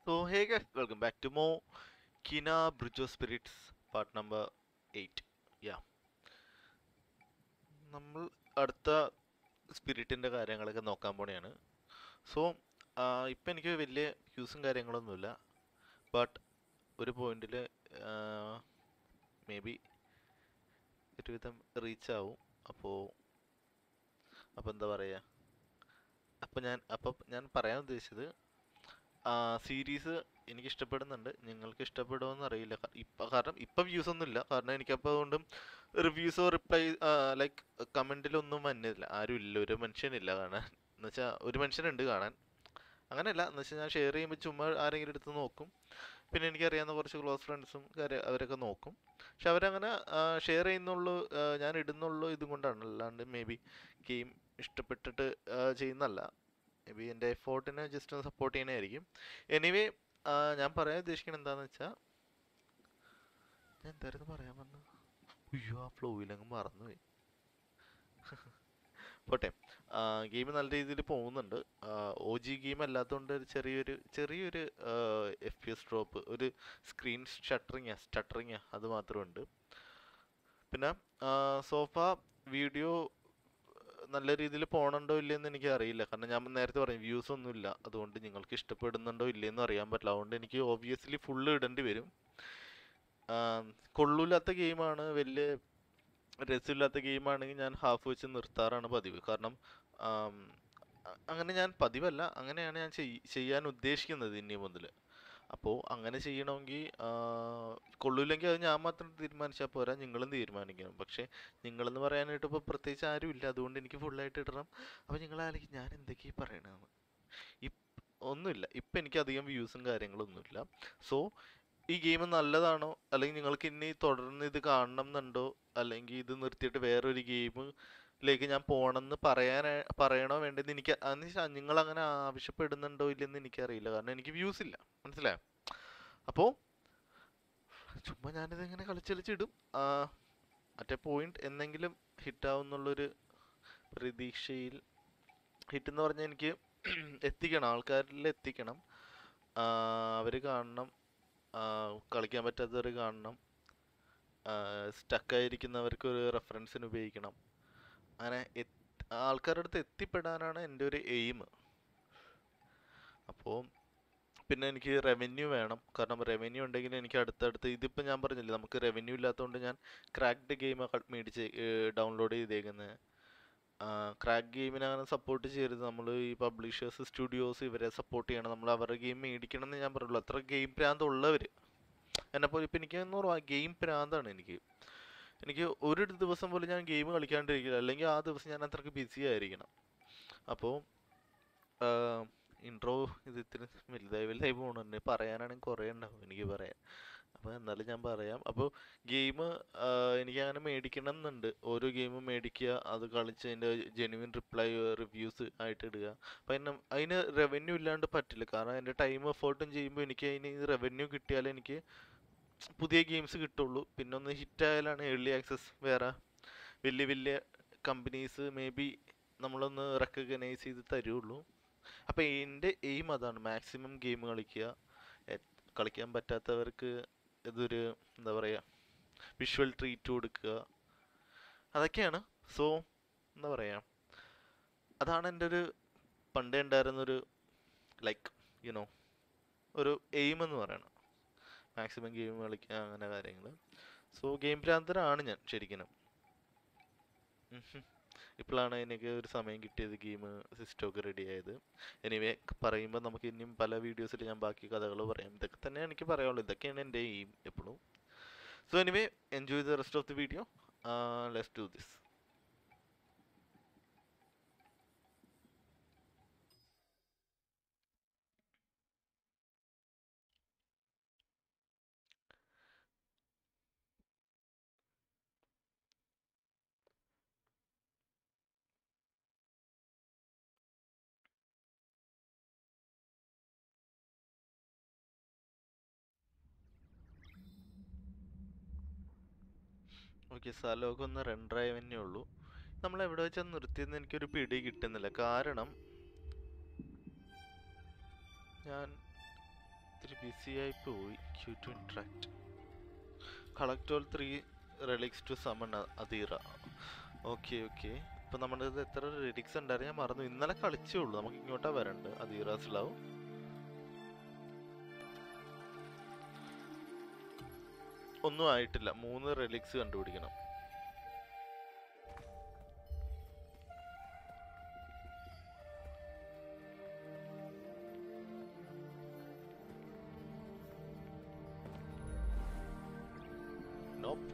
So hey guys, welcome back to more Kina Bridge of Spirits part number 8. Yeah. നമ്മൾ അടുത്ത സ്പിരിറ്റിൻ്റെ കാര്യങ്ങളൊക്കെ നോക്കാൻ പോണെയാണ് so ഇപ്പം എനിക്ക് വലിയ യൂസും കാര്യങ്ങളൊന്നുമില്ല ബട്ട് ഒരു പോയിന്റിൽ മേ ബി ഒരുവിധം റീച്ച് ആവും അപ്പോൾ അപ്പോൾ എന്താ പറയുക അപ്പോൾ ഞാൻ അപ്പോൾ ഞാൻ പറയാൻ ഉദ്ദേശിച്ചത് സീരീസ് എനിക്ക് ഇഷ്ടപ്പെടുന്നുണ്ട് നിങ്ങൾക്ക് ഇഷ്ടപ്പെടുമോന്ന് അറിയില്ല ക- ഇപ്പ കാരണം ഇപ്പം വ്യൂസ് ഒന്നും ഇല്ല കാരണം എനിക്കപ്പോൾ അതുകൊണ്ടും റിവ്യൂസോ റിപ്ലൈ ലൈക്ക് കമൻറ്റിലൊന്നും വന്നില്ല ആരും ഇല്ല ഒരു മനുഷ്യനില്ല കാണാൻ എന്ന് വെച്ചാൽ ഒരു മനുഷ്യനുണ്ട് കാണാൻ അങ്ങനെയല്ല എന്ന് വെച്ചാൽ ഞാൻ ഷെയർ ചെയ്യുമ്പോൾ ചുമ്മാ ആരെങ്കിലും എടുത്ത് നോക്കും പിന്നെ എനിക്കറിയാവുന്ന കുറച്ച് ക്ലോസ് ഫ്രണ്ട്സും അവരൊക്കെ നോക്കും പക്ഷെ അവരങ്ങനെ ഷെയർ ചെയ്യുന്നുള്ളൂ ആ, ഞാൻ ഇടുന്നുള്ളൂ ഇതും കൊണ്ടാണ് അല്ലാണ്ട് മേ ബി ഗെയിം ഇഷ്ടപ്പെട്ടിട്ട് ആ, ചെയ്യുന്നല്ല മേ ബി എൻ്റെ എഫോർട്ടിനെ ജസ്റ്റ് ഒന്ന് സപ്പോർട്ട് ചെയ്യണമായിരിക്കും എനിവേ ഞാൻ പറയാൻ ഉദ്ദേശിക്കുന്നത് എന്താണെന്ന് വെച്ചാൽ ഞാൻ എന്തായിരുന്നു പറയാൻ വന്നത് അയ്യോ ആ ഫ്ലോയിലങ്ങ് മറന്നുപോയി പോട്ടെ ഗെയിം നല്ല രീതിയിൽ പോകുന്നുണ്ട് ഒ ജി ഗെയിം അല്ലാത്തതുകൊണ്ട് ഒരു ചെറിയൊരു ചെറിയൊരു എഫ് പി എസ് ഡ്രോപ്പ് ഒരു സ്ക്രീൻ ഷട്ടറിങ്ങാ സ്റ്റട്ടറിങ്ങാ അത് മാത്രമുണ്ട് പിന്നെ സോഫ വീഡിയോ നല്ല രീതിയിൽ പോകണുണ്ടോ ഇല്ലയെന്ന് എനിക്ക് അറിയില്ല കാരണം ഞാൻ നേരത്തെ പറഞ്ഞു വ്യൂസ് ഒന്നുമില്ല അതുകൊണ്ട് നിങ്ങൾക്ക് ഇഷ്ടപ്പെടുന്നുണ്ടോ ഇല്ലയെന്ന് അറിയാൻ പറ്റില്ല അതുകൊണ്ട് എനിക്ക് ഓബിയസ്ലി ഫുള്ള് ഇടേണ്ടി വരും ആം, കൊള്ളൂലാത്ത ഗെയിമാണ് വലിയ രസമില്ലാത്ത ഗെയിമാണെങ്കിൽ ഞാൻ ഹാഫ് വെച്ച് നിർത്താറാണ് പതിവ് കാരണം ആം, അ- അങ്ങനെ ഞാൻ പതിവല്ല അങ്ങനെയാണ് ഞാൻ ചെയ്- ചെയ്യാൻ ഉദ്ദേശിക്കുന്നത് ഇനി മുതൽ അപ്പോൾ അങ്ങനെ ചെയ്യണമെങ്കിൽ കൊള്ളൂല്ലെങ്കിൽ അത് ഞാൻ മാത്രം തീരുമാനിച്ചാൽ പോരാ നിങ്ങളും തീരുമാനിക്കണം പക്ഷേ നിങ്ങളെന്ന് പറയാനായിട്ട് ഇപ്പോൾ പ്രത്യേകിച്ച് ആരും ഇല്ല അതുകൊണ്ട് എനിക്ക് ഫുള്ളായിട്ട് ഇടണം അപ്പോൾ നിങ്ങൾ ആലോചിക്കും ഞാൻ എന്തൊക്കെയാ പറയണമെന്ന് ഇപ്പ് ഒന്നുമില്ല ഇപ്പം എനിക്ക് അധികം വ്യൂസും കാര്യങ്ങളൊന്നുമില്ല സോ ഈ ഗെയിം നല്ലതാണോ അല്ലെങ്കിൽ നിങ്ങൾക്ക് ഇനി തുടർന്ന് ഇത് കാണണം എന്നുണ്ടോ അല്ലെങ്കിൽ ഇത് നിർത്തിയിട്ട് വേറൊരു ഗെയിമിലേക്ക് ഞാൻ പോകണമെന്ന് പറയാൻ പറയണോ വേണ്ടെന്ന് എനിക്ക് നിങ്ങൾ അങ്ങനെ ആവശ്യപ്പെടുന്നുണ്ടോ ഇല്ലെന്ന് എനിക്കറിയില്ല കാരണം എനിക്ക് വ്യൂസ് ഇല്ല മനസ്സിലായോ അപ്പോൾ ചുമ്മാ ഞാനിത് ഇങ്ങനെ കളിച്ച് കളിച്ചിടും ആ, മറ്റേ പോയിന്റ് എന്തെങ്കിലും ഹിറ്റാവുന്നുള്ളൊരു പ്രതീക്ഷയിൽ ഹിറ്റ് എന്ന് പറഞ്ഞാൽ എനിക്ക് എത്തിക്കണം ആൾക്കാരിൽ എത്തിക്കണം അവർ കാണണം ആ, കളിക്കാൻ പറ്റാത്തവർ കാണണം സ്റ്റക്കായിരിക്കുന്നവർക്ക് ഒരു റെഫറൻസിന് ഉപയോഗിക്കണം അങ്ങനെ എത്ത് ആൾക്കാരുടെ അടുത്ത് എത്തിപ്പെടാനാണ് എൻ്റെ ഒരു എയിം അപ്പോൾ പിന്നെ എനിക്ക് റവന്യൂ വേണം കാരണം റവന്യൂ ഉണ്ടെങ്കിൽ എനിക്ക് അടുത്തടുത്ത് ഇതിപ്പോൾ ഞാൻ പറഞ്ഞില്ലേ നമുക്ക് റവന്യൂ ഇല്ലാത്തതുകൊണ്ട് ഞാൻ ക്രാക്ഡ് ഗെയിം മേടിച്ച് ഡൗൺലോഡ് ചെയ്തേക്കുന്നത് ക്രാക്ക് ഗെയിമിനെ അങ്ങനെ സപ്പോർട്ട് ചെയ്യരുത് നമ്മൾ ഈ പബ്ലിഷേഴ്സ് സ്റ്റുഡിയോസ് ഇവരെ സപ്പോർട്ട് ചെയ്യണം നമ്മൾ അവരുടെ ഗെയിം മേടിക്കണം എന്ന് ഞാൻ പറയുള്ളൂ അത്ര ഗെയിം ഭ്രാന്ത് ഉള്ളവർ എന്നെപ്പോലെ ഇപ്പം എനിക്ക് എന്ന് പറഞ്ഞാൽ ഗെയിം ഭ്രാന്താണ് എനിക്ക് എനിക്ക് ഒരു ദിവസം പോലും ഞാൻ ഗെയിം കളിക്കാണ്ടിരിക്കില്ല അല്ലെങ്കിൽ ആ ദിവസം ഞാൻ അത്രയ്ക്ക് ബിസി ആയിരിക്കണം അപ്പോൾ ഇൻട്രോ ഇത് ഇത്തിരി വലുതായി വലുതായി പോകുന്നുണ്ട് പറയാനാണെങ്കിൽ കുറേ ഉണ്ടാവും എനിക്ക് പറയാൻ അപ്പോൾ എന്നാലും ഞാൻ പറയാം അപ്പോൾ ഗെയിം എനിക്ക് അങ്ങനെ മേടിക്കണം എന്നുണ്ട് ഓരോ ഗെയിമും മേടിക്കുക അത് കളിച്ച് അതിൻ്റെ ജെനുവിൻ റിപ്ലൈ റിവ്യൂസ് ആയിട്ട് ഇടുക അപ്പം അതിന് അതിന് റവന്യൂ ഇല്ലാണ്ട് പറ്റില്ല കാരണം എൻ്റെ ടൈം എഫേർട്ടും ചെയ്യുമ്പോൾ എനിക്ക് അതിന് റവന്യൂ കിട്ടിയാലേ എനിക്ക് പുതിയ ഗെയിംസ് കിട്ടുള്ളൂ പിന്നെ ഒന്ന് ഹിറ്റ് ആയാലാണ് ഏർലി ആക്സസ് വേറെ വലിയ വലിയ കമ്പനീസ് മേ ബി നമ്മളൊന്ന് റെക്കഗ്നൈസ് ചെയ്ത് തരുള്ളൂ അപ്പോൾ എൻ്റെ എയിം അതാണ് മാക്സിമം ഗെയിം കളിക്കുക എ- കളിക്കാൻ പറ്റാത്തവർക്ക് ഇതൊരു എന്താ പറയുക വിഷ്വൽ ട്രീറ്റ് കൊടുക്കുക അതൊക്കെയാണ് സോ എന്താ പറയുക അതാണ് എൻ്റെ ഒരു പണ്ടേ ഉണ്ടായിരുന്നൊരു ലൈക്ക് യുനോ ഒരു എയിം എന്ന് പറയണം മാക്സിമം ഗെയിം കളിക്കുക അങ്ങനെ കാര്യങ്ങൾ സോ ഗെയിം ഭ്രാന്തനാണ് ഞാൻ ശരിക്കും ഇപ്പോഴാണ് എനിക്ക് ഒരു സമയം കിട്ടിയത് ഗെയിം സിസ്റ്റമൊക്കെ റെഡി ആയത് എനിവേ പറയുമ്പോൾ നമുക്ക് ഇനിയും പല വീഡിയോസിൽ ഞാൻ ബാക്കി കഥകൾ പറയാം ഇതൊക്കെ തന്നെ എനിക്ക് പറയാനുള്ളൂ ഇതൊക്കെയാണ് എൻ്റെ എയിം എപ്പോഴും so anyway enjoy the rest of the video let's do this okay സ്ഥലമൊക്കെ ഒന്ന് റെൻഡറായി തന്നെ ഉള്ളൂ നമ്മൾ എവിടെ വെച്ചാൽ നിർത്തിയെന്ന് എനിക്കൊരു പിടി കിട്ടുന്നില്ല കാരണം ഞാൻ ഇത്തിരി ബിസി ആയി പോയി Q to interact collect all three relics to summon അതീറ ഓക്കെ ഓക്കെ ഇപ്പം നമ്മുടെ ഇത് എത്ര റെലിക്സ് ഉണ്ടായിരുന്നു ഞാൻ മറന്നു ഇന്നലെ കളിച്ചേ ഉള്ളൂ നമുക്ക് ഇങ്ങോട്ടാ വരണ്ട് അതീറാസ് ലവ് ഒന്നും ആയിട്ടില്ല മൂന്ന് റെലിക്സ് കണ്ടുപിടിക്കണം നോപ്പ്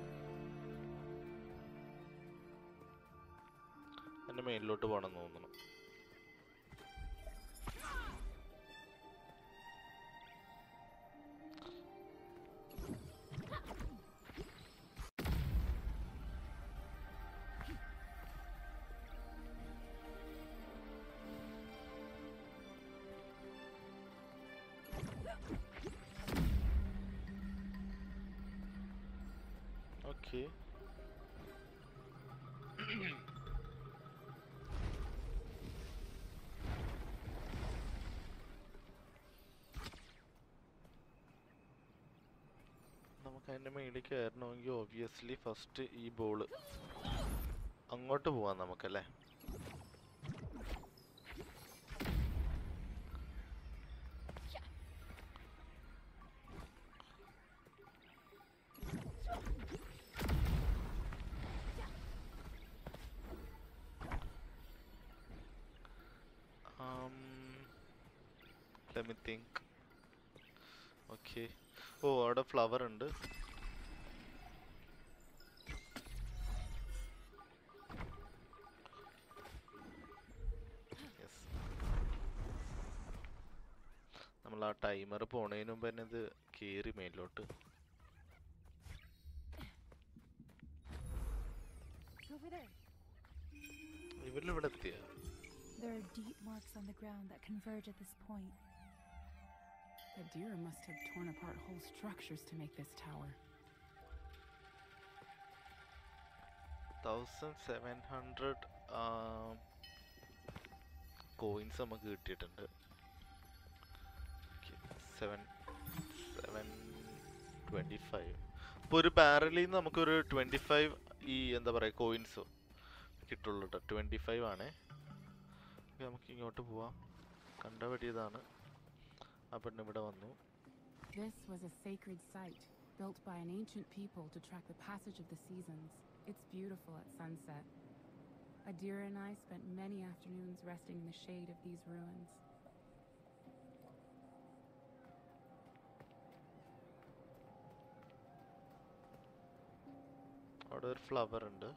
എന്റെ മെയിനിലോട്ട് പോകണം തോന്നുന്നു ഓക്കെ നമുക്ക് അതിന്റെ മേളിൽ കയറണമെങ്കിൽ ഓബിയസ്ലി ഫസ്റ്റ് ഈ ബോള് അങ്ങോട്ട് പോവാം നമുക്കല്ലേ Um, let me think. Okay. ഓ അവിടെ ഫ്ലവർ ഉണ്ട് Yes. നമ്മൾ ആ ടൈമർ പോണതിന് മുമ്പ് തന്നെ ഇത് കേറി മേലോട്ട് Over there. ഇവരിവിടെ എത്തിയ There are deep marks on the ground that converge at this point. Adira must have torn apart whole structures to make this tower. Thousand seven hundred coins നമുക്ക് കിട്ടിയിട്ടുണ്ട് സെവൻ സെവൻ ട്വൻറ്റി ഫൈവ് ഇപ്പോൾ ഒരു ബാരലിൽ നിന്ന് നമുക്കൊരു twenty five ഈ എന്താ പറയുക coins കിട്ടുള്ളൂ കേട്ടോ ട്വൻറ്റി ഫൈവ് ആണേ ഓക്കേ, നമുക്ക് ഇങ്ങോട്ട് പോവാം കണ്ടപടിയതാണ് ആ പെണ്ണ് ഇവിടെ വന്നു This was a sacred site, built by an ancient people to track the passage of the seasons. It's beautiful at sunset. Adira and I spent many afternoons resting in the shade of these ruins. അവിടെ ഒരു flower ഉണ്ട്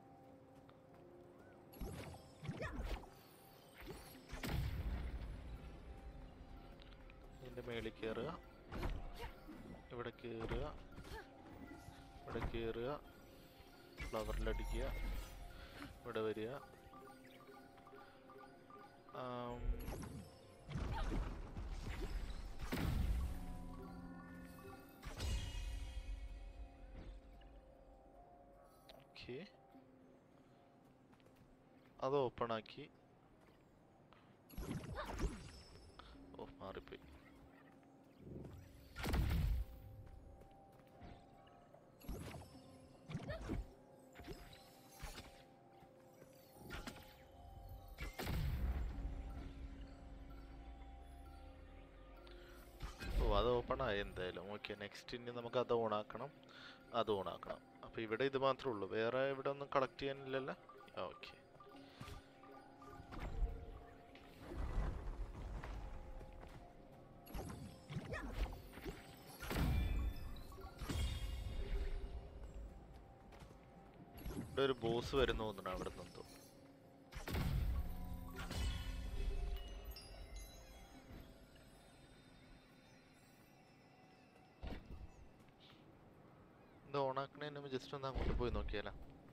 ഇതിന്റെ മേളിൽ കയറുക ഇവിടെ കയറുക ഇവിടെ കയറുക ഫ്ലവറിലടിക്കുക ഇവിടെ വരിക ആം, ഓക്കെ അത് ഓപ്പൺ ആക്കി ഓ മാറിപ്പോയി ഓ അത് ഓപ്പൺ ആയി എന്തായാലും ഓക്കെ നെക്സ്റ്റ് ഇനി നമുക്ക് അത് ഓൺ ആക്കണം അത് ഓൺ ആക്കണം അപ്പൊ ഇവിടെ ഇത് മാത്രമേ ഉള്ളൂ വേറെ ഇവിടെ ഒന്നും കളക്ട് ചെയ്യാനില്ലല്ലോ ഓക്കെ ഇവിടെ ഒരു ബോസ് വരുന്നു തോന്നുന്നു അവിടെ നിന്നെന്തോ ഇത് ഓണാക്കണേന് മുമ്പ് ജസ്റ്റ് ഒന്ന് അങ്ങോട്ട് പോയി നോക്കിയാലോ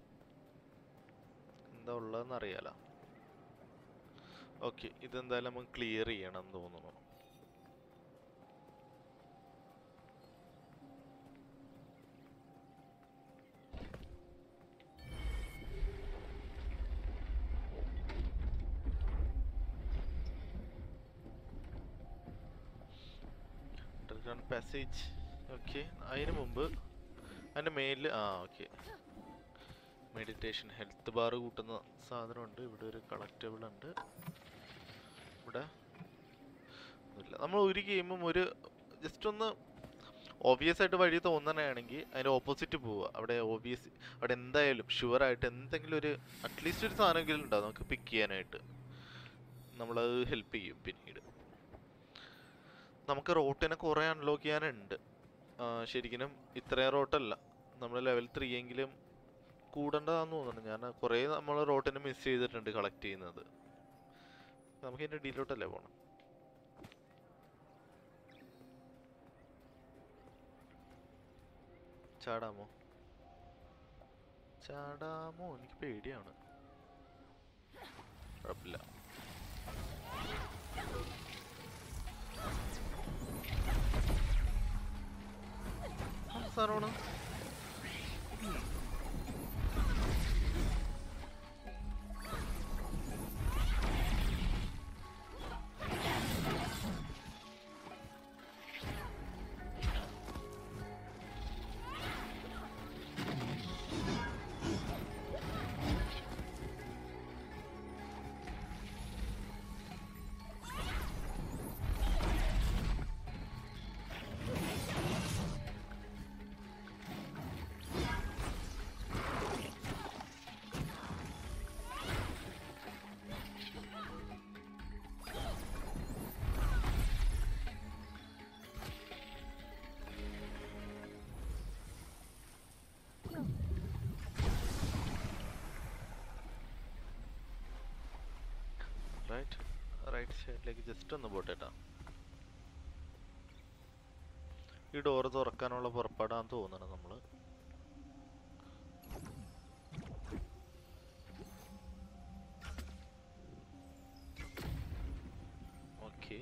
എന്താ ഉള്ളതെന്ന് അറിയാലോ ഓക്കെ ഇതെന്തായാലും നമുക്ക് ക്ലിയർ ചെയ്യണം എന്ന് തോന്നുന്നു അണ്ടർഗ്രൗണ്ട് പാസേജ് ഓക്കെ അതിന് മുമ്പ് അതിൻ്റെ മേലിൽ ആ ഓക്കെ മെഡിറ്റേഷൻ ഹെൽത്ത് ബാർ കൂട്ടുന്ന സാധനമുണ്ട് ഇവിടെ ഒരു കളക്റ്റബിൾ ഉണ്ട് ഇവിടെ ഒന്നുമില്ല നമ്മൾ ഒരു ഗെയിമും ഒരു ജസ്റ്റ് ഒന്ന് ഓബിയസ് ആയിട്ട് വഴി തോന്നണയാണെങ്കിൽ അതിൻ്റെ ഓപ്പോസിറ്റ് പോവുക അവിടെ ഓബിയസ് അവിടെ എന്തായാലും ഷുവറായിട്ട് എന്തെങ്കിലും ഒരു അറ്റ്ലീസ്റ്റ് ഒരു സാധനമെങ്കിലും ഉണ്ടാവും നമുക്ക് പിക്ക് ചെയ്യാനായിട്ട് നമ്മളത് ഹെൽപ്പ് ചെയ്യും പിന്നീട് നമുക്ക് റോട്ടിനെ കുറേ അൺലോക്ക് ചെയ്യാനുണ്ട് ആ, ശരിക്കും ഇത്രയും റോട്ടല്ല നമ്മൾ ലെവൽ ത്രീ എങ്കിലും കൂടേണ്ടതാന്ന് തോന്നുന്നു ഞാൻ കുറേ നമ്മൾ റോട്ടിനെ മിസ് ചെയ്തിട്ടുണ്ട് കളക്ട് ചെയ്യുന്നത് നമുക്ക് ഇതിൻ്റെ ഡീലോട്ടല്ലേ പോകണം ചാടാമോ ചാടാമോ എനിക്ക് പേടിയാണ് കുഴപ്പമില്ല ആ സാധനമാണ് റൈറ്റ് റൈറ്റ് സൈഡിലേക്ക് ജസ്റ്റ് ഒന്ന് പോട്ടെട്ടാ ഈ ഡോറ് തുറക്കാനുള്ള പുറപ്പാടാന്ന് തോന്നണം നമ്മള് ഓക്കെ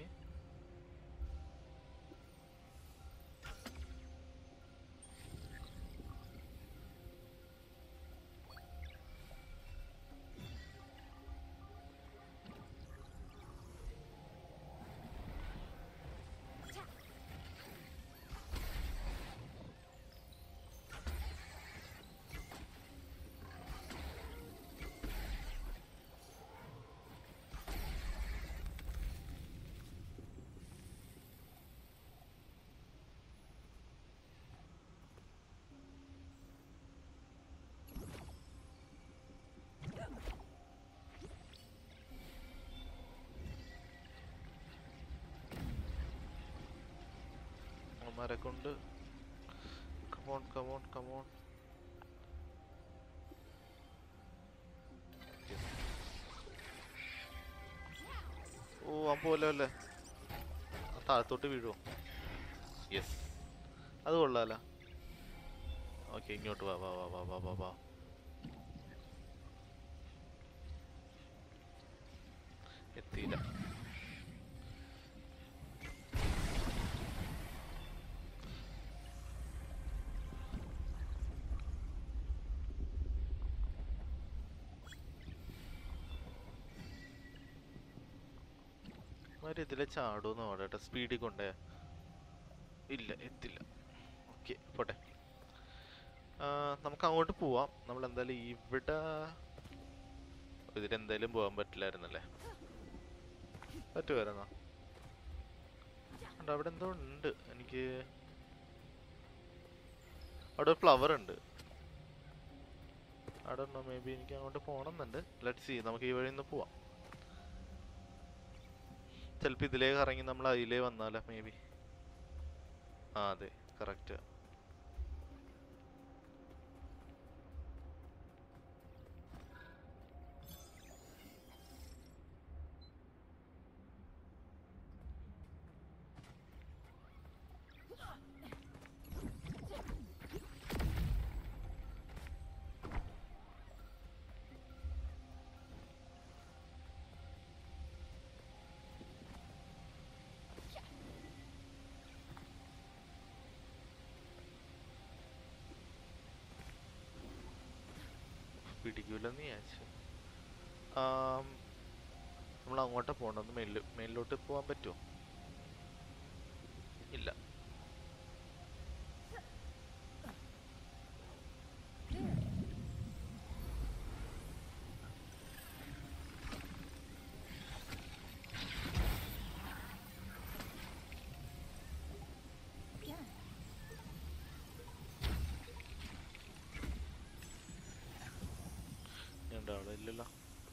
അവന്മാരെ കൊണ്ട് കമോൺ കമോൺ കമോൺ ഓ അവൻ പോലെ അല്ലേ താഴത്തോട്ട് വീഴുമോ യെസ് അത് കൊള്ളാല ഓക്കെ ഇങ്ങോട്ട് വാ വാ വാ വാ വാ വാ വാ എത്തിയില്ല അവര് ഇതിലെ ചാടൂന്ന് പാടട്ടെ സ്പീഡിൽ കൊണ്ടേ ഇല്ല എത്തില്ല ഓക്കെ പോട്ടെ ആ, നമുക്ക് അങ്ങോട്ട് പോവാം നമ്മൾ എന്തായാലും ഇവിടെ ഇതിലെന്തായാലും പോകാൻ പറ്റില്ലായിരുന്നല്ലേ പറ്റുമായിരുന്നോ ഉണ്ട്, അവിടെ എന്തോ ഉണ്ട് എനിക്ക് അവിടെ ഫ്ലവർ ഉണ്ട് അവിടെ ഉണ്ടോ മേ ബി എനിക്ക് അങ്ങോട്ട് പോകണമെന്നുണ്ട് ലെറ്റ് സി നമുക്ക് ഈ വഴി നിന്ന് പോവാം ചിലപ്പോൾ ഇതിലേക്ക് ഇറങ്ങി നമ്മൾ അതിലേ വന്നാലോ മേ ബി ആ അതെ കറക്റ്റ് പിടിക്കൂലെന്ന് വിചാരിച്ചു നമ്മൾ അങ്ങോട്ട് പോകണമെന്ന് മേലിൽ മേലിലോട്ട് പോകാൻ പറ്റുമോ ഇല്ല ഇവിടെ ആളില്ലല്ലോ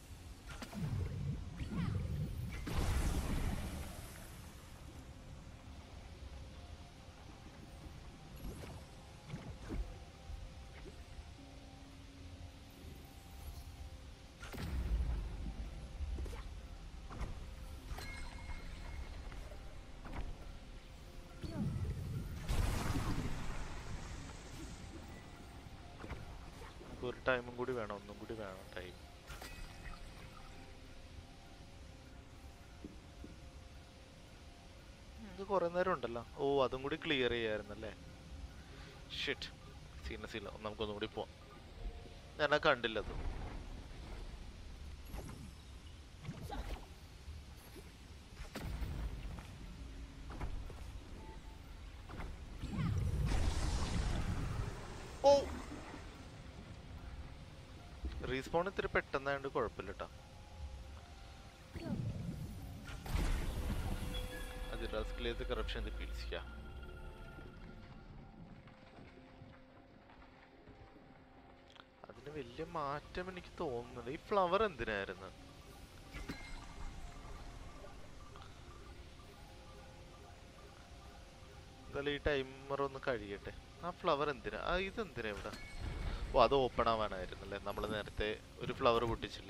നമുക്ക് ഒരു ടൈമും കൂടി വേണം ഒന്നും കൂടി വേണം ടൈം ഇത് കുറെ നേരം ഉണ്ടല്ലോ ഓ അതും കൂടി ക്ലിയർ ചെയ്യായിരുന്നല്ലേ ഷിറ്റ് സീനസ് ഇല്ല നമുക്കൊന്നും കൂടി പോവാം ഞാൻ ആ കണ്ടില്ല അത് ഓ റീസ്പോൺ ഇത്തിരി പെട്ടെന്നായോണ്ട് കുഴപ്പമില്ല കേട്ടോ അത് റസ്കിലേത് കറപ്ഷൻ റിപ്പീറ്റ്സ് യാ അതിന് വലിയ മാറ്റം എനിക്ക് തോന്നുന്നില്ല ഈ ഫ്ലവർ എന്തിനായിരുന്നു എന്തായാലും ഈ ടൈമർ ഒന്ന് കഴിയട്ടെ ആ ഫ്ലവർ എന്തിനാ ആ ഇതെന്തിനാ ഇവിടെ ഓ അത് ഓപ്പൺ ആവാനായിരുന്നല്ലേ നമ്മൾ നേരത്തെ ഒരു ഫ്ലവർ പൊട്ടിച്ചില്ലേ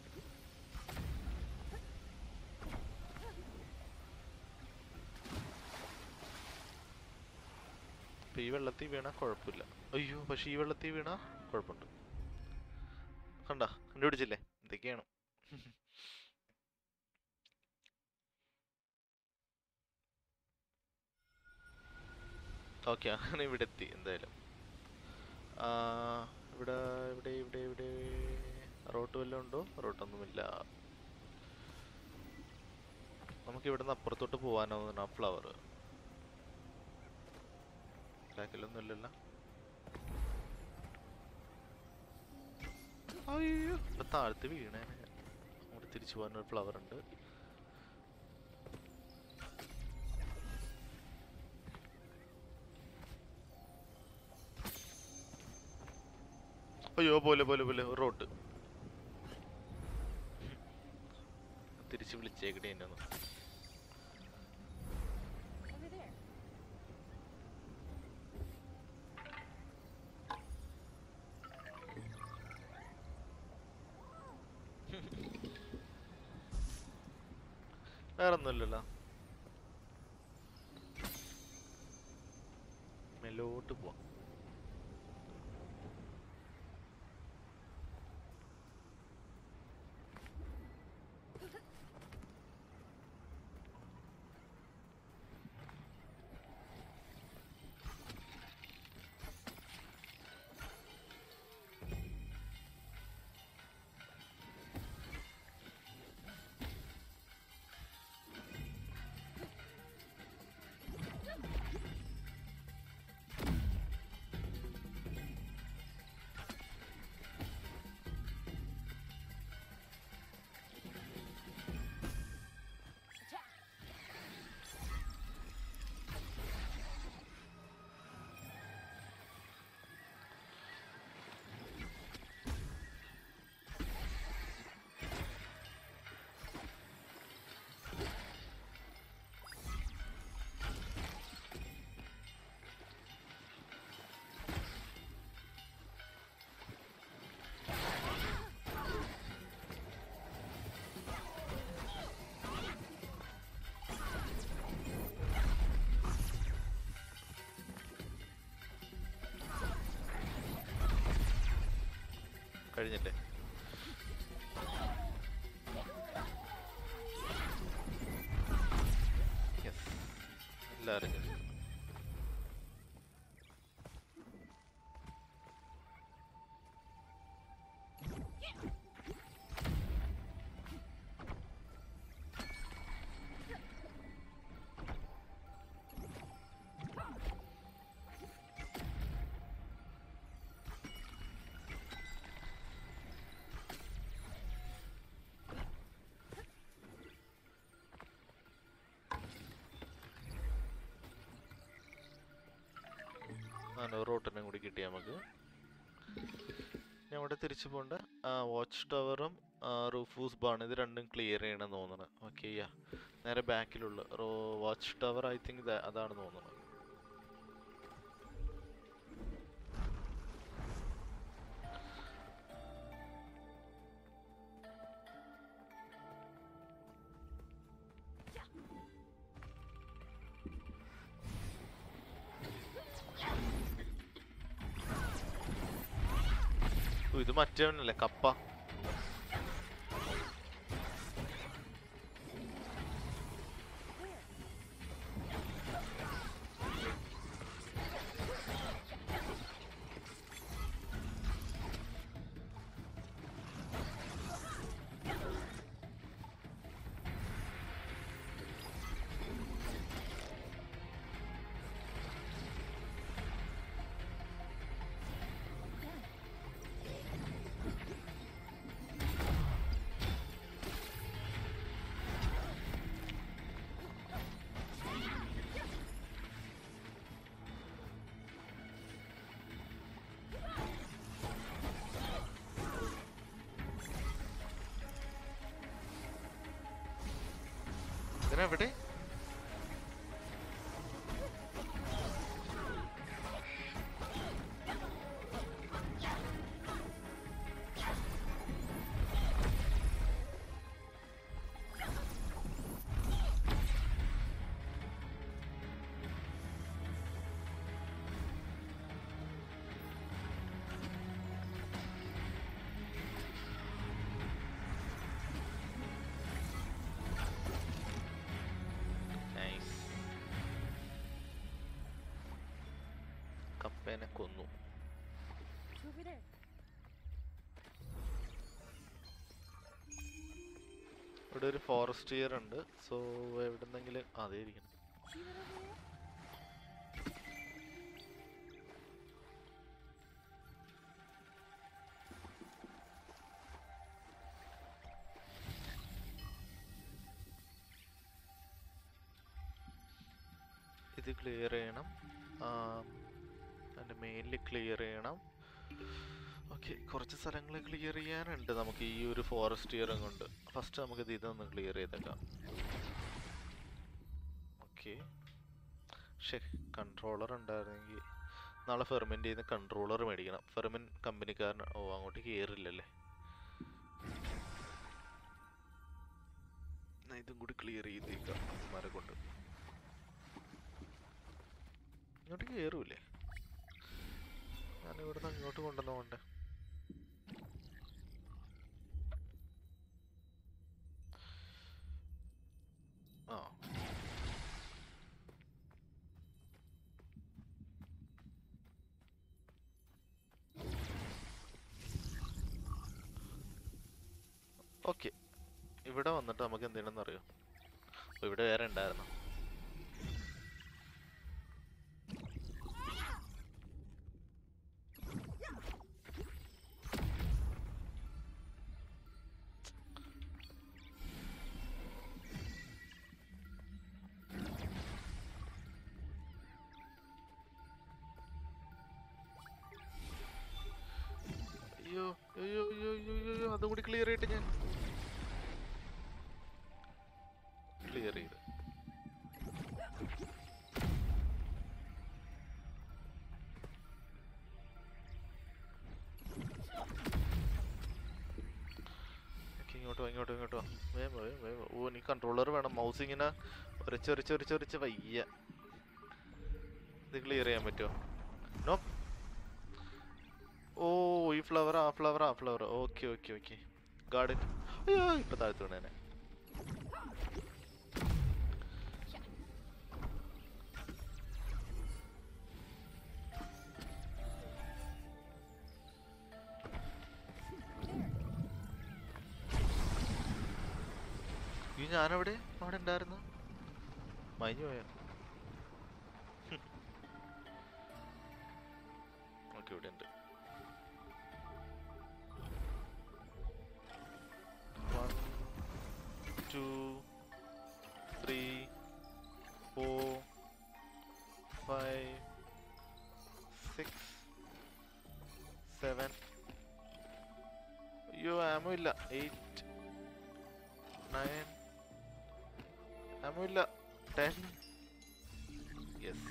ഇപ്പൊ ഈ വെള്ളത്തിൽ വീണാ കുഴപ്പമില്ല അയ്യോ പക്ഷെ ഈ വെള്ളത്തിൽ വീണാ കുഴപ്പമുണ്ട് കണ്ട കണ്ടുപിടിച്ചില്ലേ എന്തൊക്കെയാണ് ഓക്കെ അങ്ങനെ ഇവിടെ എത്തി എന്തായാലും ആ, ഇവിടെ ഇവിടെ ഇവിടെ ഇവിടെ റോട്ട് വല്ലതും ഉണ്ടോ റോട്ടൊന്നുമില്ല നമുക്ക് ഇവിടെ നിന്ന് അപ്പുറത്തോട്ട് പോകാനാവുന്ന ആ ഫ്ലവർ ബാക്കിലൊന്നും ഇല്ലല്ലോ അയ്യോ ഇപ്പൊ താഴത്ത് വീണേ അങ്ങോട്ട് തിരിച്ചു പോകാൻ ഒരു ഫ്ലവർ ഉണ്ട് അയ്യോ പോലെ പോലെ പോലെ ഒരു റോട്ട് തിരിച്ച് വിളിച്ചേക്കണേ എന്നെ ഒന്ന് Over there. വേറെ ഒന്നുമില്ലല്ലോ മേലോട്ട് പോവാം കഴിഞ്ഞില്ലേ യെസ് എല്ലാവരും കഴിഞ്ഞു അങ്ങനെ റോട്ടിനും കൂടി കിട്ടി നമുക്ക് ഞാൻ ഇവിടെ അങ്ങോട്ട് തിരിച്ചു പോണ്ട വാച്ച് ടവറും റൂഫൂസ് ബാണ് ഇത് രണ്ടും ക്ലിയർ ചെയ്യണം തോന്നുന്നു ഓക്കെ യാ നേരെ ബാക്കിലുള്ള വാച്ച് ടവർ ഐ തിങ്ക് അതാണ് തോന്നുന്നത് ഓ, ഇത് മറ്റവനല്ലേ കപ്പ ഇതിനെവിടെ നൈസ് കപ്പേനെ കൊന്നു Over there. ഇവിടെ ഒരു ഫോറസ്റ്റ് ഇയർ ഉണ്ട് സോ എവിടെന്നെങ്കിലും അതേ ഇരിക്കണം See that over there? ഇത് ക്ലിയർ ചെയ്യണം അതിൻ്റെ മെയിനിൽ ക്ലിയർ ചെയ്യണം ഓക്കെ കുറച്ച് സ്ഥലങ്ങൾ ക്ലിയർ ചെയ്യാനുണ്ട് നമുക്ക് ഈ ഒരു ഫോറസ്റ്റ് ഇയറും കൊണ്ട് ഫസ്റ്റ് നമുക്ക് ഇത് ഇതൊന്ന് ക്ലിയർ ചെയ്തേക്കാം ഓക്കെ ഷേ കൺട്രോളർ ഉണ്ടായിരുന്നെങ്കിൽ നാളെ ഫെർമെൻ്റ് ചെയ്യുന്ന കൺട്രോളർ മേടിക്കണം ഫെർമെൻ കമ്പനിക്കാരൻ ഓ അങ്ങോട്ട് കയറില്ലല്ലേ എന്നാ ഇതും കൂടി ക്ലിയർ ചെയ്തേക്കാം മരം കൊണ്ട് ഇങ്ങോട്ട് കയറൂലേ ഞാൻ ഇവിടുന്ന് അങ്ങോട്ട് കൊണ്ടുവന്ന പോണ്ടേ ആ ഓക്കെ ഇവിടെ വന്നിട്ട് നമുക്ക് എന്തെയ്യണമെന്ന് അറിയോ ഓ, ഇവിടെ വേറെ ഉണ്ടായിരുന്നു അയ്യോ അയ്യോ അയ്യോ അയ്യോ അയ്യോ, അയ്യോ അതും കൂടി ക്ലിയർ ചെയ്തിട്ട് ഞാൻ ക്ലിയർ ചെയ്ത് ഓക്കേ, ഇങ്ങോട്ട് വാ ഇങ്ങോട്ട് വാ, ഇങ്ങോട്ട് വാ വേഗം വാ, വേഗം വേഗം വാ. ഓ എനിക്ക് കൺട്രോളർ വേണം മൗസ് ഇങ്ങനെ ഒരച്ചൊരച്ചൊരച്ചൊരച്ച് വയ്യ ഇത് ക്ലിയർ ചെയ്യാൻ പറ്റുമോ നോ ഓ ഈ ഫ്ലവർ ആ ഫ്ലവർ ആ flower okay okay okay garden അയ്യോ ഇപ്പൊ താഴ്ത്തു വീണേനെ ഈ ഞാനവിടെ അവിടെ ഉണ്ടായിരുന്നു മഞ്ഞു പോയോ ഓക്കെ ഇവിടെ ഉണ്ട് One, two, three, four, five, six, seven, eight nine അമ്മില്ല ടെൻ യെസ്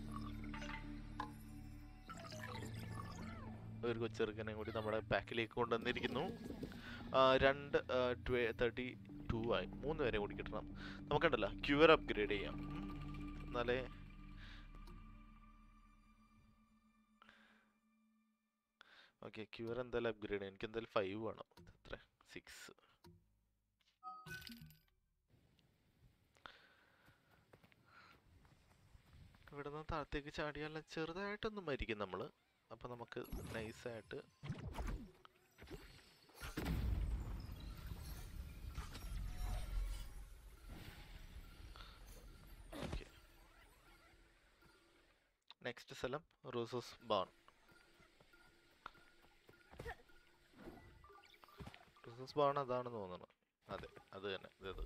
ഒരു കൊച്ചെറുക്കനെ കൂടി നമ്മുടെ പാക്കിലേക്ക് കൊണ്ടുവന്നിരിക്കുന്നു ആ, രണ്ട് തേർട്ടി ടു ആയി മൂന്ന് പേരെ കൂടി കിട്ടണം നമുക്കുണ്ടല്ലോ ക്യൂർ അപ്ഗ്രേഡ് ചെയ്യാം ഉം. എന്നാലേ ഓക്കെ ക്യൂർ എന്തായാലും അപ്ഗ്രേഡ് ചെയ്യാം എനിക്ക് എന്തായാലും ഫൈവ് വേണം എത്ര സിക്സ് ഇവിടെ നിന്ന് താഴത്തേക്ക് ചാടിയാൽ ചെറുതായിട്ടൊന്ന് മരിക്കും നമ്മൾ അപ്പം നമുക്ക് നൈസായിട്ട് ഓക്കെ നെക്സ്റ്റ് സ്ഥലം റൂസസ് ബാൺ റൂസസ് ബാൺ അതാണെന്ന് തോന്നുന്നു അതെ അത് തന്നെ ഇത്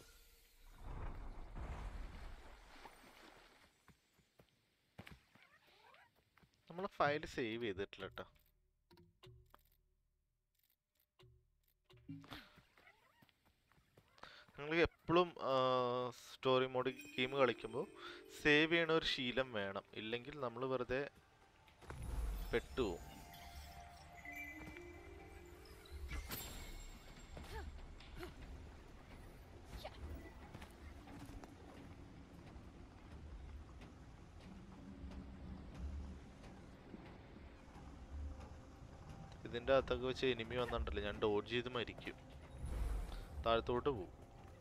നമ്മൾ ഫയൽ സേവ് ചെയ്തിട്ടില്ല കേട്ടോ നിങ്ങൾ എപ്പോഴും സ്റ്റോറി മോഡ് ഗെയിം കളിക്കുമ്പോൾ സേവ് ചെയ്യണ ഒരു ശീലം വേണം ഇല്ലെങ്കിൽ നമ്മൾ വെറുതെ പെട്ടുപോകും ഇതിന്റെ അകത്തൊക്കെ വെച്ച് എനിമി വന്നിട്ടുണ്ടല്ലോ ഞാൻ ഡോഡ്ജ് ചെയ്ത് മരിക്കും താഴത്തോട്ട് പോവും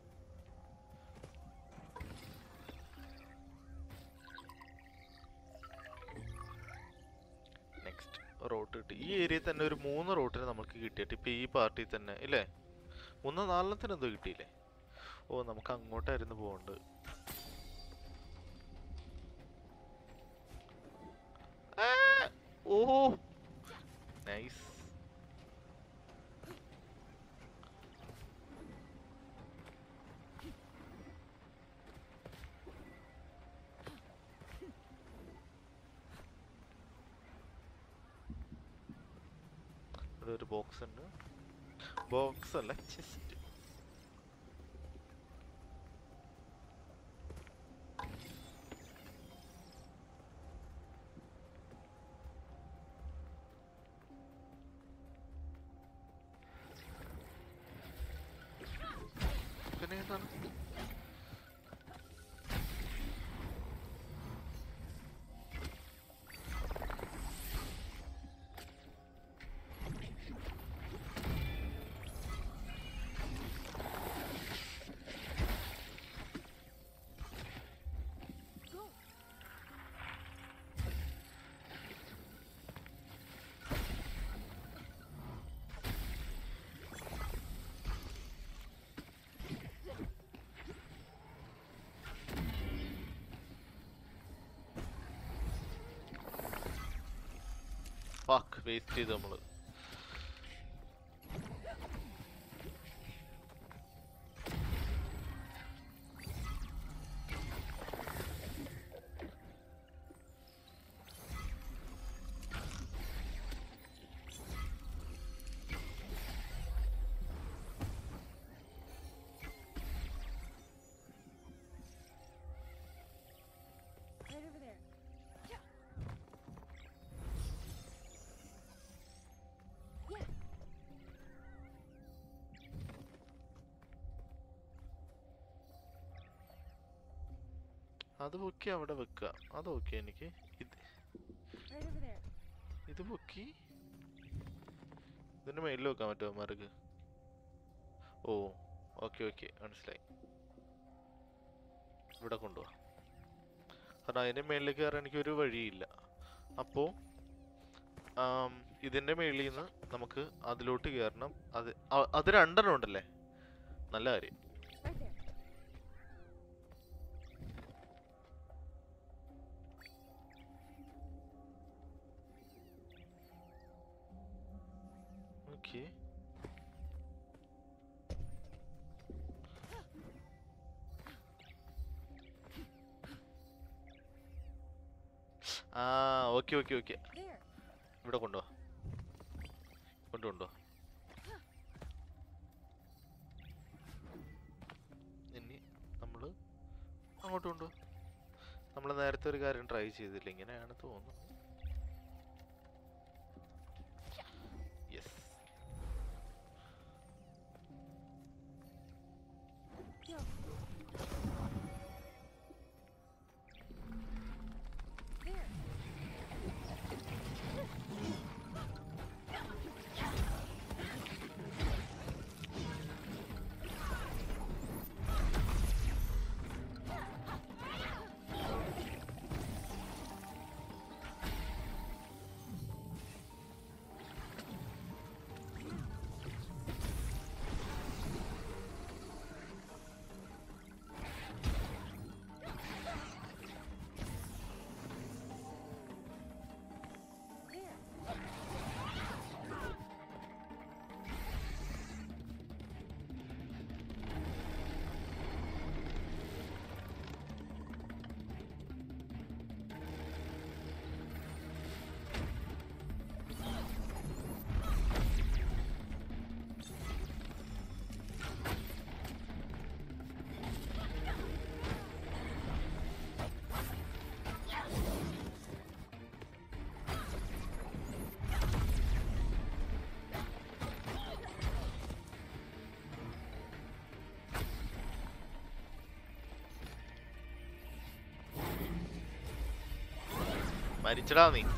നെക്സ്റ്റ് റോട്ട് കിട്ടി ഈ ഏരിയയിൽ തന്നെ ഒരു മൂന്ന് റോട്ടിന് നമുക്ക് കിട്ടിയിട്ട് ഇപ്പൊ ഈ പാർട്ടിയിൽ തന്നെ ഇല്ലേ മൂന്ന് നാലെണ്ണത്തിന് എന്തോ കിട്ടിയില്ലേ ഓ നമുക്ക് അങ്ങോട്ടായിരുന്നു പോകേണ്ടത് ആ, ഓ നൈസ് ഇവിടെ ഒരു ബോക്സ് ഉണ്ട് ബോക്സ് അല്ല ചെസ്റ്റ് പിന്നെ ഏതാണ് ഫക്ക് വേസ്റ്റ് ചെയ്ത് നമ്മള് Right over there. Yeah. അത് പൊക്കി അവിടെ വെക്കുക അത് ഓക്കെ എനിക്ക് ഇത് Right over there. ഇത് പൊക്കി ഇതിന്റെ മേളിൽ വെക്കാൻ പറ്റുമോ മറുക് ഓ ഓക്കെ ഓക്കെ മനസ്സിലായി ഇവിടെ കൊണ്ടുപോവാ കാരണം അതിന്റെ മേളിലേക്ക് കയറാൻ എനിക്ക് ഒരു വഴിയില്ല അപ്പോ ആം, ഇതിന്റെ മേളിൽ നിന്ന് നമുക്ക് അതിലോട്ട് കയറണം അത് അ- അത് രണ്ടെണ്ണം ഉണ്ടല്ലേ നല്ല കാര്യം Right there. ഓക്കെ ആ ഓക്കെ ഓക്കെ ഓക്കെ There. ഇവിടെ കൊണ്ടുവാ കൊണ്ട് കൊണ്ടുവാ അങ്ങോട്ട് കൊണ്ടുപോ നമ്മൾ നേരത്തെ ഒരു കാര്യം ട്രൈ ചെയ്തില്ല ഇങ്ങനെയാണ് തോന്നുന്നത് യെസ് മരിച്ചടാ നീ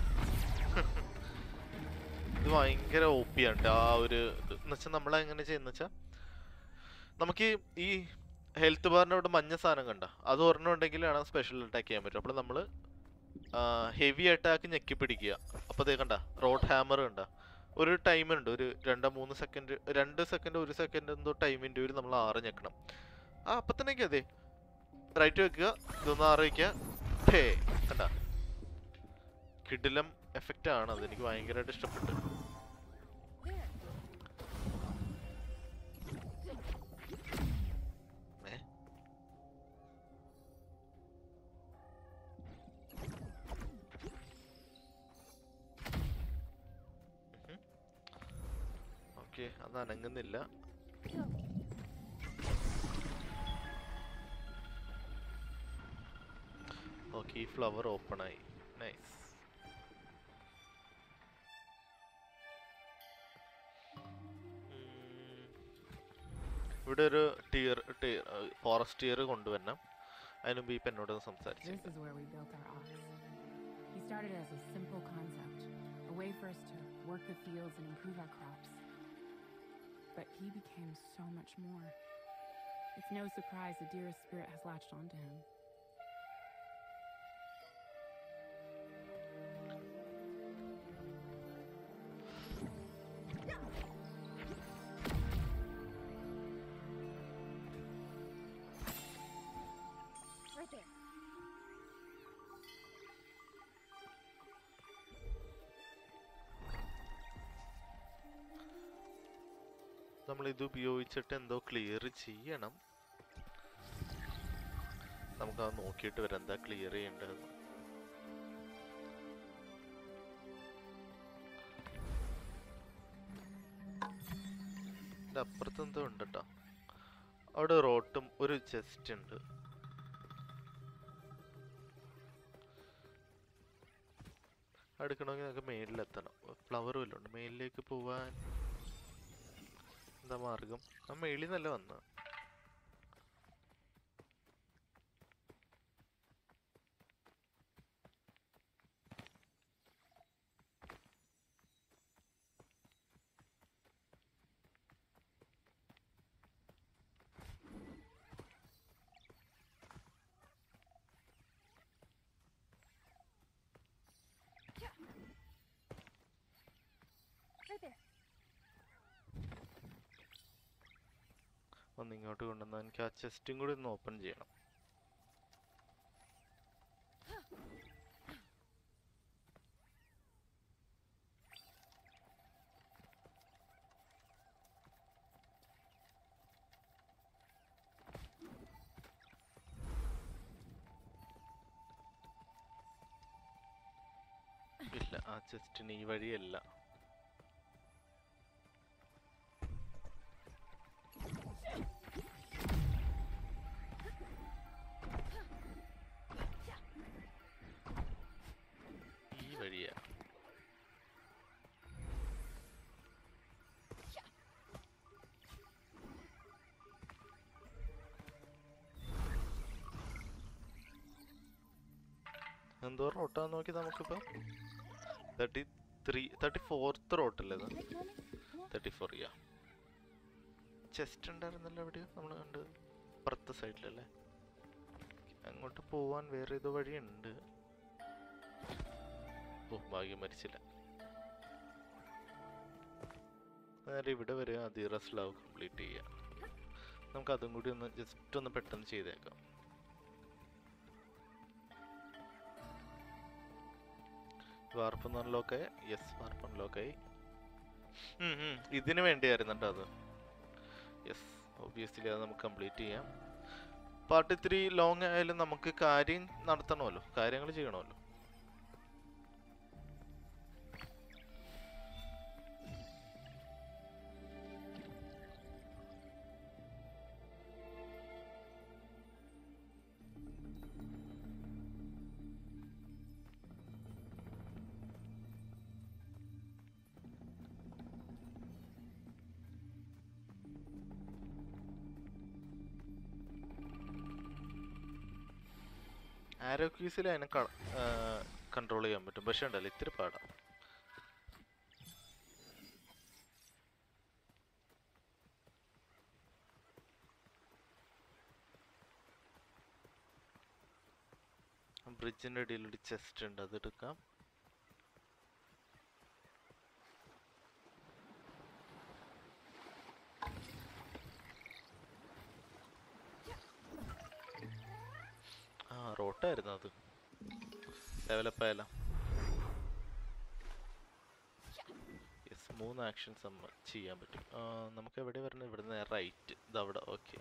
ഇത് ഭയങ്കര ഓപ്പിയാണ് ആ ഒരു എന്നുവെച്ചാൽ നമ്മൾ എങ്ങനെ ചെയ്യുന്ന വെച്ചാൽ നമുക്ക് ഈ ഹെൽത്ത് ബാറിന്റെ അവിടെ മഞ്ഞ സാധനം കണ്ട അത് ഒരെണ്ണം ഉണ്ടെങ്കിലാണ് സ്പെഷ്യൽ അറ്റാക്ക് ചെയ്യാൻ പറ്റും അപ്പോൾ നമ്മൾ ഹെവി അറ്റാക്ക് ഞെക്കി പിടിക്കുക അപ്പോൾ അതേ കണ്ട റോഡ് ഹാമർ കണ്ട ഒരു ടൈം ഉണ്ട് ഒരു രണ്ടോ മൂന്ന് സെക്കൻഡ് രണ്ട് സെക്കൻഡ് ഒരു സെക്കൻഡ് എന്തോ ടൈമിൻ്റെ ഒരു നമ്മൾ ആറ് ഞെക്കണം ആ അപ്പം തന്നെ അതെ റൈറ്റ് വെക്കുക ഇതൊന്ന് ആറ് വയ്ക്കുക ഹേ കണ്ട കിടിലം എഫക്റ്റ് ആണ് അത് എനിക്ക് ഭയങ്കരമായിട്ട് ഇഷ്ടപ്പെട്ടു ഏ? ഉഹും. ഓക്കെ അത് അനങ്ങുന്നില്ല ഓക്കെ ഈ ഫ്ലവർ ഓപ്പൺ ആയി നൈസ് ഇവിടെ ഒരു ടിയർ ഫോറസ്റ്റ് ടിയർ കൊണ്ടുവരണം അതിന് മുമ്പ് ഈ പെണ്ണോട് This സംസാരിച്ചില്ല is where we built our ox. He started as a simple concept, a way for us to work the fields and improve our crops. But he became so much more. It's no surprise the dearest spirit has latched onto him. Right there. നമ്മൾ ഇത് ഉപയോഗിച്ചിട്ട് എന്തോ clear ചെയ്യണം നമുക്കത് നോക്കിയിട്ട് വരാം എന്താ clear ചെയ്യേണ്ടതെന്ന് ഇതിന്റെ അപ്പുറത്ത് എന്തോ ഉണ്ട് ട്ടോ അവിടെ റോട്ടും ഒരു ചെസ്റ്റ് ഉണ്ട് എടുക്കണമെങ്കിൽ നമുക്ക് മേളിലെത്തണം ഫ്ലവർ വല്ലതും ഉണ്ട് മേളിലേക്ക് പോവാൻ എന്താ മാർഗം ആ മേളിൽ നിന്നല്ല വന്ന Right there. ഒന്ന് ഇങ്ങോട്ട് കൊണ്ടുവന്നാൽ എനിക്ക് ആ ചെസ്റ്റും കൂടി ഒന്ന് ഓപ്പൺ ചെയ്യണം ഇല്ല ആ ചെസ്റ്റിന് ഈ വഴിയല്ല എന്തോ റോട്ടാന്ന് നോക്കി നമുക്കിപ്പോൾ തേർട്ടി ത്രീ തേർട്ടി ഫോർത്ത് റോട്ടല്ലേ ഇത് തേർട്ടി ഫോർ യാ ചെസ്റ്റ് ഉണ്ടായിരുന്നല്ലോ എവിടെയോ നമ്മൾ കണ്ടത് അപ്പുറത്തെ സൈഡിലല്ലേ അങ്ങോട്ട് പോവാൻ വേറെ ഏതോ വഴിയുണ്ട് ഓ ഭാഗ്യം മരിച്ചില്ല നേരെ ഇവിടെ വരെ അദീറസ് ലവ് കംപ്ലീറ്റ് ചെയ്യാം നമുക്ക് അതും കൂടി ഒന്ന് ജസ്റ്റ് ഒന്ന് പെട്ടെന്ന് ചെയ്തേക്കാം വാർപ്പ് അൺലോക്കായി യെസ് വാർപ്പ് അൺലോക്കായി ഇതിന് വേണ്ടിയായിരുന്നു കേട്ടോ അത് യെസ് ഒബിയസ്ലി അത് നമുക്ക് കംപ്ലീറ്റ് ചെയ്യാം പാർട്ട് ഇത്തിരി ലോങ് ആയാലും നമുക്ക് കാര്യം നടത്തണമല്ലോ കാര്യങ്ങൾ ചെയ്യണമല്ലോ ആരോ ക്യൂസിൽ അതിനെ കൺട്രോൾ ചെയ്യാൻ പറ്റും പക്ഷെ ഉണ്ടല്ലോ ഇത്തിരി പാടാ ബ്രിഡ്ജിന്റെ അടിയിൽ ഒരു ചെസ്റ്റ് ഉണ്ട് അത് എടുക്കാം ആ റോട്ടായിരുന്നു അത് ഡെവലപ്പ് ആയാലോ യെസ് മൂന്ന് ആക്ഷൻസ് നമ്മ ചെയ്യാൻ പറ്റും ആ, നമുക്ക് എവിടെ വരണം ഇവിടുന്ന് റൈറ്റ് ഇതവിടെ ഓക്കെ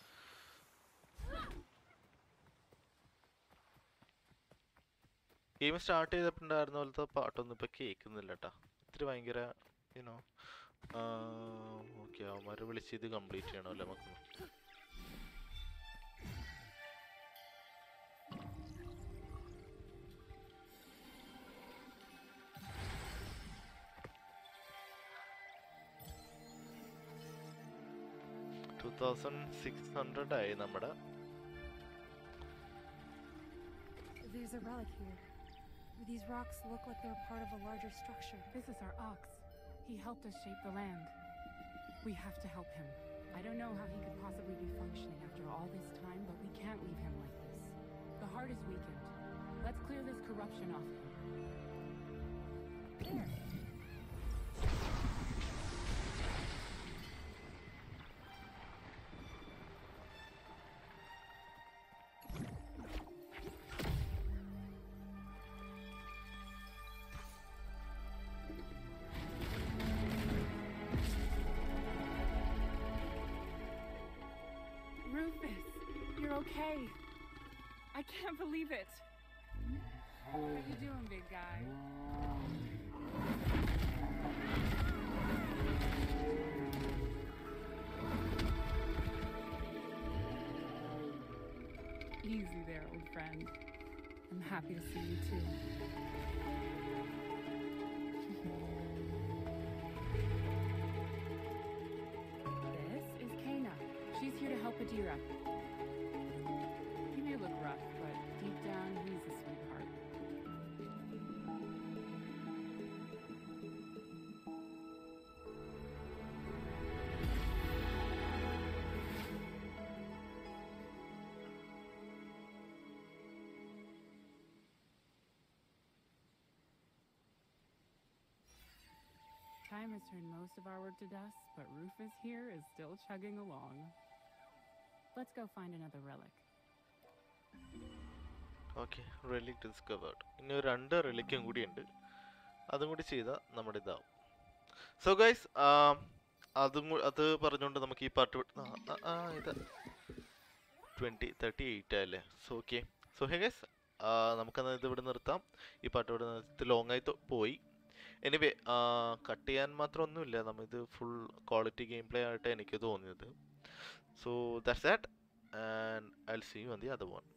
ഗെയിം സ്റ്റാർട്ട് ചെയ്തപ്പോണ്ടായിരുന്ന പോലത്തെ പാട്ടൊന്നും ഇപ്പൊ കേൾക്കുന്നില്ല കേട്ടാ ഇത്തിരി ഭയങ്കര യുനോ ഓക്കെ അവന്മാരെ വിളിച്ച് ഇത് കംപ്ലീറ്റ് ചെയ്യണമല്ലേ നമുക്ക് ടു തൗസൻഡ് സിക്സ് ഹൺഡ്രഡ് ആയി നമ്മുടെ There's a relic here. These rocks look like they're part of a larger structure. This is our ox. He helped us shape the land. We have to help him. I don't know how he could possibly be functioning after all this time, but we can't leave him like this. The heart is weakened. Let's clear this corruption off him. There. Rufus, you're okay. I can't believe it. What are you doing, big guy? Easy there, old friend. I'm happy to see you too. This is Kana. She's here to help Adira. He may look rough, but deep down, he's a sweetheart. Time has turned most of our work to dust, but Rufus here is still chugging along. Let's go find another relic. Okay relic discovered ഇനി ഒരു രണ്ട് റിലിക്കും കൂടി ഉണ്ട് അതും കൂടി ചെയ്താൽ നമ്മുടെ ഇതാവും സോ ഗൈസ് അതും കൂ- അത് പറഞ്ഞുകൊണ്ട് നമുക്ക് ഈ പാട്ട് വിട്ട്- ആ, ആ, ആ ഇത് ട്വൻറ്റി തേർട്ടി എയ്റ്റ് ആയല്ലേ so okay so hey guys നമുക്കത് ഇത് ഇവിടെ നിർത്താം ഈ പാട്ട് ഇവിടെ നിർത്തി ലോങ് ആയി തൊ- പോയി എനിവേ കട്ട് ചെയ്യാൻ മാത്രം ഒന്നുമില്ല നമ്മൾ ഇത് ഫുൾ ക്വാളിറ്റി ഗെയിം പ്ലേ ആയിട്ട് എനിക്ക് തോന്നിയത് so that's that and I see you on the other one